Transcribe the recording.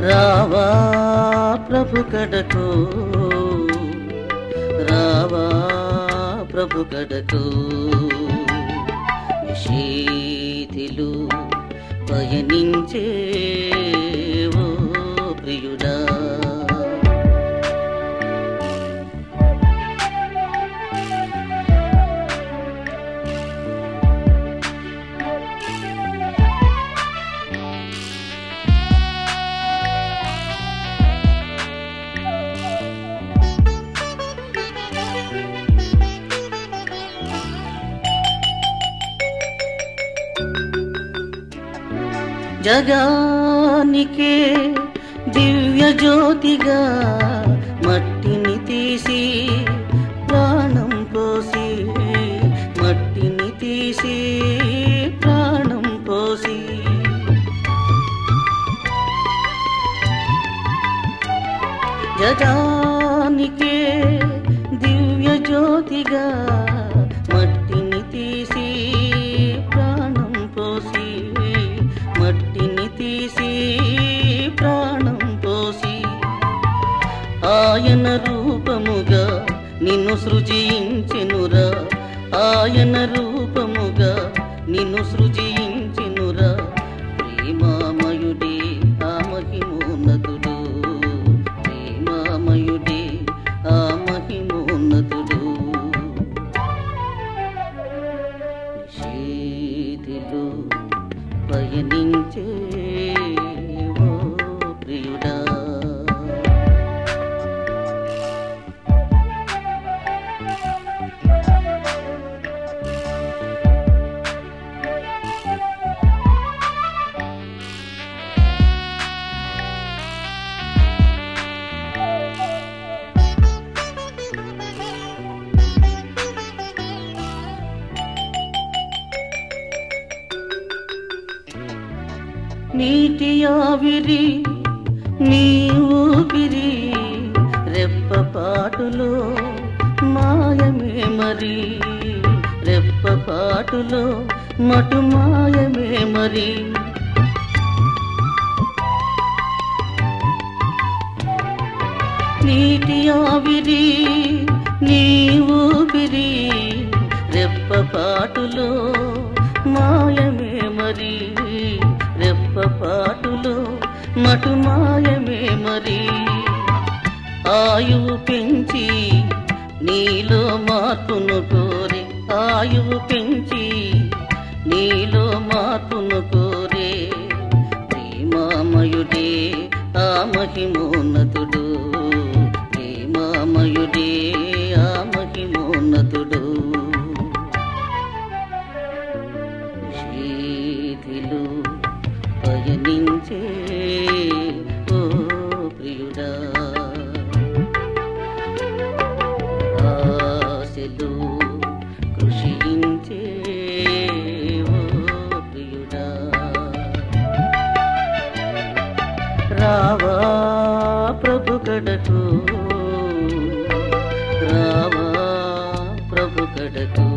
రావా ప్రభు కడకు రావా ప్రభు కడకు నిషేధిలు పయనించే ఓ ప్రియుడా జగానికే దివ్య జ్యోతిగా మట్టిని తీసి ప్రాణం పోసి మట్టిని తీసి ప్రాణం పోసి జగానికే దివ్య జ్యోతిగా మట్టిని తీసి ప్రాణం పోసి మట్టిని తీసి ప్రాణం పోసి ఆయన రూపముగా నిన్ను సృజించెనురా ఆయన రూపముగా నిన్ను సృజించెనురా ప్రేమామయుడే ఆ మహిమోన్నతుడు ప్రేమామయుడే ఆ మహిమోన్నతుడు నిషేధిలో పయనించే ఓ ప్రియుడా నీటి ఆవిరి నీ ఊపిరి రెప్పపాటులో మాయమే మరి రెప్పపాటులో మటు మాయమే మరి నీటి ఆవిరి నీ ఊపిరి రెప్పపాటులో మాయమే మరి రెప్పపాటులో మటు మాయమే మరి ఆయువు పెంచి నీలో మార్పును కోరే ఆయువు పెంచి నీలో మార్పును కోరే ప్రేమామయుడే ఆ మహిమోన్నతుడు ప్రేమామయుడే ఆ మహిమోన్నతుడు శీధిలో పయనించే ఓ ప్రియుడా ఆశలు కృషించే ఓ ప్రియుడా రావా ప్రభు కడకు రావా ప్రభు కడకు